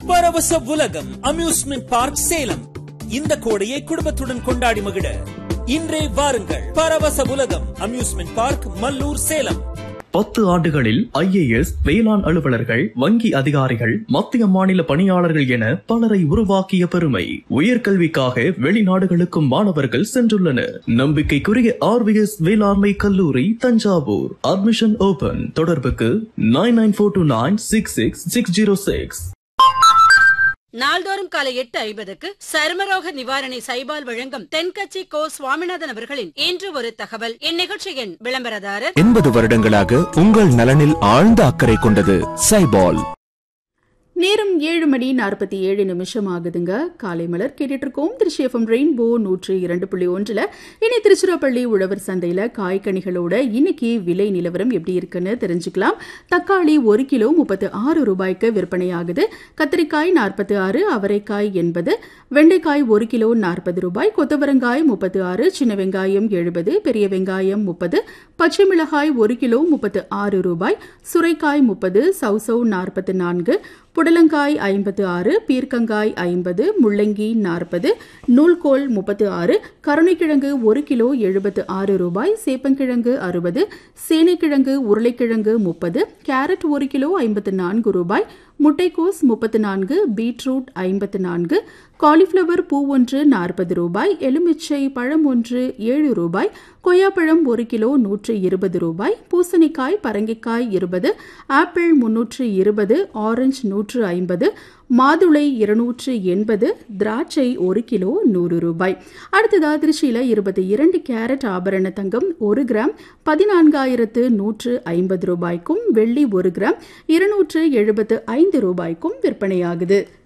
பரவச உலகம் amusement park Salem இந்த கோடையை குடும்பத்துடன் கொண்டாடி மகிழ இன்றே வாருங்கள் பரவச உலகம் அம்யூஸ்மெண்ட் பார்க் மல்லூர் சேலம் பத்து ஆண்டுகளில் ஐஏஎஸ் வேளாண் அலுவலர்கள் வங்கி அதிகாரிகள் மத்திய மாநில பணியாளர்கள் என பலரை உருவாக்கிய பெருமை உயர்கல்விக்காக வெளிநாடுகளுக்கும் மாணவர்கள் சென்றுள்ளனர் நம்பிக்கைக்குரிய ஆர்விஎஸ் வேளாண்மை கல்லூரி தஞ்சாவூர் அட்மிஷன் ஓபன் தொடர்புக்கு nine nine four two nine six six six zero six நாள்தோறும் காலை எட்டு ஐம்பதுக்கு சருமரோக நிவாரணி சைபால் வழங்கும் தென்கட்சி கோ சுவாமிநாதன் அவர்களின் இன்று ஒரு தகவல் இந்நிகழ்ச்சியின் விளம்பரதாரர் எண்பது வருடங்களாக உங்கள் நலனில் ஆழ்ந்த அக்கறை கொண்டது சைபால் நேரம் ஏழு மணி நாற்பத்தி ஏழு நிமிஷம் ஆகுதுங்க காலை மலர் கேட்டுட்டு இருக்கோம் திருச்சி எஃப்எம் ரெயின்போ நூற்றி இரண்டு புள்ளி ஒன்றில் இனி திருச்சிராப்பள்ளி உழவர் சந்தையில் காய்கனிகளோட இன்னைக்கு விலை நிலவரம் எப்படி இருக்குன்னு தெரிஞ்சுக்கலாம் தக்காளி ஒரு கிலோ முப்பத்து ஆறு ரூபாய்க்கு விற்பனையாகுது கத்திரிக்காய் நாற்பத்தி ஆறு அவரைக்காய் எண்பது வெண்டைக்காய் ஒரு கிலோ நாற்பது ரூபாய் கொத்தவரங்காய் முப்பத்து ஆறு சின்ன வெங்காயம் எழுபது பெரிய வெங்காயம் முப்பது பச்சை மிளகாய் ஒரு கிலோ முப்பத்து ஆறு ரூபாய் சுரைக்காய் முப்பது சௌசௌ நாற்பத்து நான்கு புடலங்காய் ஐம்பத்து ஆறு பீர்க்கங்காய் ஐம்பது முள்ளங்கி நாற்பது நூல்கோல் முப்பத்து ஆறு கருணைக்கிழங்கு ஒரு கிலோ எழுபத்து ஆறு ரூபாய் சேப்பங்கிழங்கு அறுபது சேனைக்கிழங்கு உருளைக்கிழங்கு முப்பது கேரட் ஒரு கிலோ ஐம்பத்து நான்கு ரூபாய் முட்டைக்கோஸ் முப்பத்து நான்கு பீட்ரூட் ஐம்பத்து நான்கு காலிஃப்ளவர் பூ ஒன்று நாற்பது ரூபாய் எலுமிச்சை பழம் ஒன்று ஏழு ரூபாய் கொய்யாப்பழம் ஒரு கிலோ நூற்று இருபது ரூபாய் பூசணிக்காய் பரங்கிக்காய் இருபது ஆப்பிள் முன்னூற்று இருபது ஆரஞ்சு நூற்று ஐம்பது மாதுளை இருநூற்று எண்பது திராட்சை ஒரு கிலோ நூறு ரூபாய் அடுத்ததா திருச்சியில் இருபத்தி இரண்டு கேரட் ஆபரண தங்கம் ஒரு கிராம் பதினான்காயிரத்து நூற்று ஐம்பது ரூபாய்க்கும் வெள்ளி ஒரு கிராம் இருநூற்று எழுபத்து ஐந்து ரூபாய்க்கும் விற்பனையாகுது